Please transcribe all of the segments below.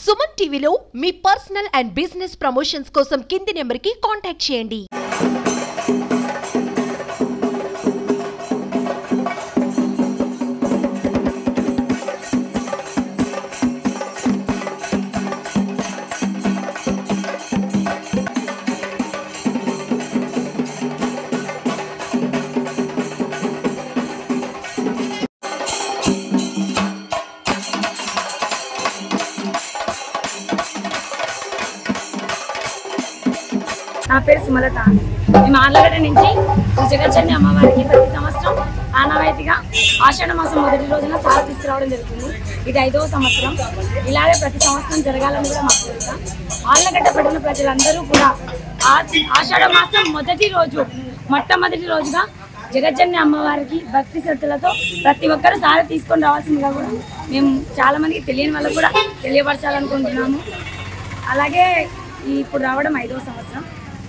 సుమన్ టీవీలో మీ personal and business promotions కోసం కింది నెంబర్కి కాంటాక్ట్ చేయండి నా పేరు సుమలత మేము ఆర్లగడ్డ నుంచి శ్రీ జగచ్చండి అమ్మవారికి ప్రతి సంవత్సరం ఆనవాయితీగా ఆషాఢ మాసం మొదటి రోజున సార తీసుకురావడం జరుగుతుంది ఇది ఐదవ సంవత్సరం ఇలాగే ప్రతి సంవత్సరం జరగాలని కూడా మా కోరిక ఆర్లగడ్డ పట్టణ ప్రజలందరూ కూడా ఆ- ఆషాఢ మాసం మొదటి రోజు మొట్టమొదటి రోజుగా జగజ్జన్య అమ్మవారికి భక్తి శ్రద్ధలతో ప్రతి ఒక్కరూ సార తీసుకొని రావాల్సిందిగా కూడా మేము చాలా మందికి తెలియని వాళ్ళకు కూడా తెలియపరచాలనుకుంటున్నాము అలాగే ఈ ఇప్పుడు రావడం ఐదవ సంవత్సరం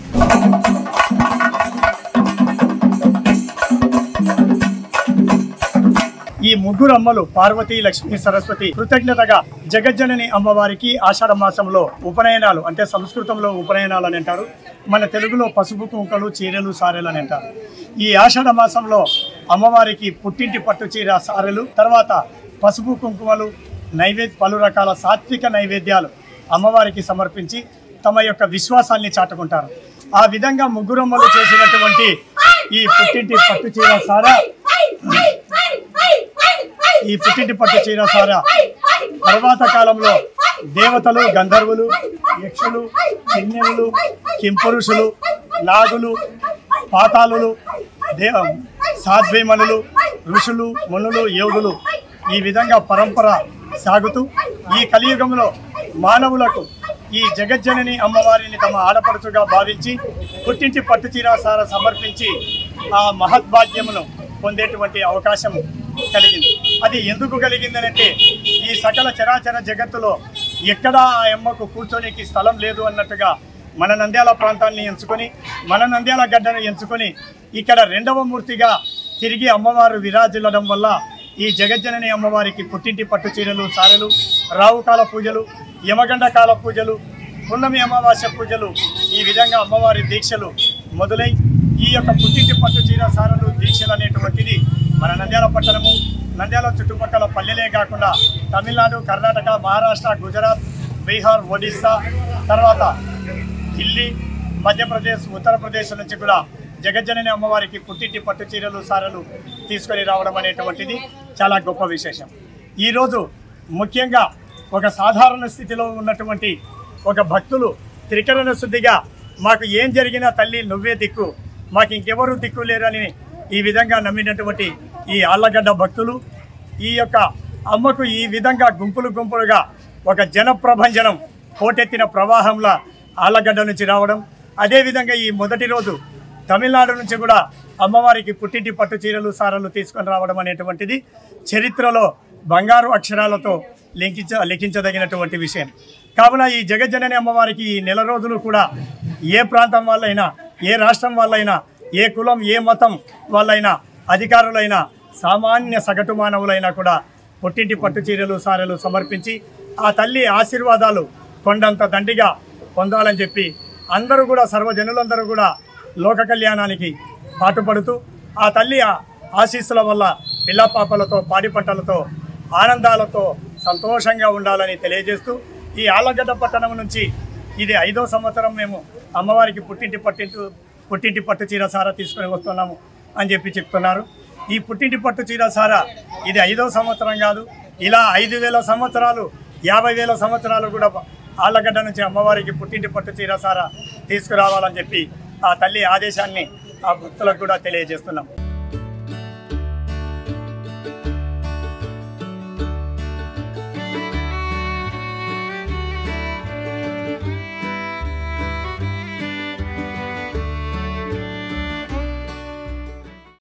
ఈ ముగ్గురు అమ్మలు పార్వతి లక్ష్మి సరస్వతి కృతజ్ఞతగా జగజ్జనని అమ్మవారికి ఆషాఢ మాసంలో ఉపనయనాలు అంటే సంస్కృతంలో ఉపనయనాలు అని అంటారు మన తెలుగులో పసుపు కుంకలు చీరలు సారెలు అని అంటారు ఈ ఆషాఢ మాసంలో అమ్మవారికి పుట్టింటి పట్టు చీర సారెలు తర్వాత పసుపు కుంకుమలు నైవేద్య పలు రకాల సాత్విక నైవేద్యాలు అమ్మవారికి సమర్పించి తమ యొక్క విశ్వాసాన్ని చాటుకుంటారు ఆ విధంగా ముగ్గురమ్మలు చేసినటువంటి ఈ పుట్టింటి పట్టు చీర సారా ఈ పుట్టింటి పట్టు చీర సార తర్వాత కాలంలో దేవతలు గంధర్వులు యక్షులు కిన్నెరులు కింపురుషులు నాగులు పాతాళులు దేవ సాధ్వీమణులు ఋషులు మునులు యోగులు ఈ విధంగా పరంపర సాగుతూ ఈ కలియుగంలో మానవులకు ఈ జగజ్జనని అమ్మవారిని తమ ఆడపడుచుగా భావించి పుట్టింటి పట్టు చీరాసార సమర్పించి ఆ మహద్భాగ్యమును పొందేటువంటి అవకాశం కలిగింది అది ఎందుకు కలిగిందనంటే ఈ సకల చరాచర జగత్తులో ఎక్కడా ఆ అమ్మకు కూర్చోనికి స్థలం లేదు అన్నట్టుగా మన నంద్యాల ప్రాంతాన్ని ఎంచుకొని మన నంద్యాల గడ్డను ఎంచుకొని ఇక్కడ రెండవ మూర్తిగా తిరిగి అమ్మవారు విరాజిల్లడం వల్ల ఈ జగజ్జనని అమ్మవారికి పుట్టింటి పట్టు చీరలు సారెలు రావుకాల పూజలు యమగండ కాల పూజలు పున్నమి అమావాస్య పూజలు ఈ విధంగా అమ్మవారి దీక్షలు మొదలై ఈ యొక్క పుట్టింటి పట్టు చీర సారలు దీక్షలు అనేటువంటిది మన నంద్యాల పట్టణము నంద్యాల చుట్టుపక్కల పల్లెలే కాకుండా తమిళనాడు కర్ణాటక మహారాష్ట్ర గుజరాత్ బీహార్ ఒడిస్సా తర్వాత ఢిల్లీ మధ్యప్రదేశ్ ఉత్తరప్రదేశ్ నుంచి కూడా జగజ్జనని అమ్మవారికి పుట్టింటి పట్టు చీరలు సారలు తీసుకొని రావడం అనేటువంటిది చాలా గొప్ప విశేషం ఈరోజు ముఖ్యంగా ఒక సాధారణ స్థితిలో ఉన్నటువంటి ఒక భక్తులు త్రికరణ శుద్ధిగా మాకు ఏం జరిగినా తల్లి నువ్వే దిక్కు మాకు ఇంకెవరు దిక్కు లేరని ఈ విధంగా నమ్మినటువంటి ఈ ఆళ్ళగడ్డ భక్తులు ఈ యొక్క అమ్మకు ఈ విధంగా గుంపులు గుంపులుగా ఒక జన ప్రభంజనం పోటెత్తిన ప్రవాహంలా ఆళ్ళగడ్డ నుంచి రావడం అదేవిధంగా ఈ మొదటి రోజు తమిళనాడు నుంచి కూడా అమ్మవారికి పుట్టింటి పట్టు చీరలు సారలు తీసుకొని రావడం అనేటువంటిది చరిత్రలో బంగారు అక్షరాలతో లిఖించ లిఖించదగినటువంటి విషయం కావున ఈ జగజ్జనని అమ్మవారికి ఈ నెల రోజులు కూడా ఏ ప్రాంతం వాళ్ళైనా ఏ రాష్ట్రం వాళ్ళైనా ఏ కులం ఏ మతం వాళ్ళైనా అధికారులైనా సామాన్య సగటు మానవులైనా కూడా పుట్టింటి పట్టు చీరలు సారెలు సమర్పించి ఆ తల్లి ఆశీర్వాదాలు కొండంత దండిగా పొందాలని చెప్పి అందరూ కూడా సర్వజనులందరూ కూడా లోక కళ్యాణానికి పాటుపడుతూ ఆ తల్లి ఆ ఆశీస్సుల వల్ల పిల్ల పాపలతో పాడి పంటలతో ఆనందాలతో సంతోషంగా ఉండాలని తెలియజేస్తూ ఈ ఆలగడ్డ పట్టణం నుంచి ఇది ఐదో సంవత్సరం మేము అమ్మవారికి పుట్టింటి పట్టింటు పుట్టింటి పట్టు చీర సారా తీసుకొని వస్తున్నాము అని చెప్పి చెప్తున్నారు ఈ పుట్టింటి పట్టు చీర సారా ఇది ఐదో సంవత్సరం కాదు ఇలా ఐదు వేల సంవత్సరాలు యాభై వేల సంవత్సరాలు కూడా ఆళ్ళగడ్డ నుంచి అమ్మవారికి పుట్టింటి పట్టు చీర సారా తీసుకురావాలని చెప్పి ఆ తల్లి ఆదేశాన్ని ఆ భక్తులకు కూడా తెలియజేస్తున్నాం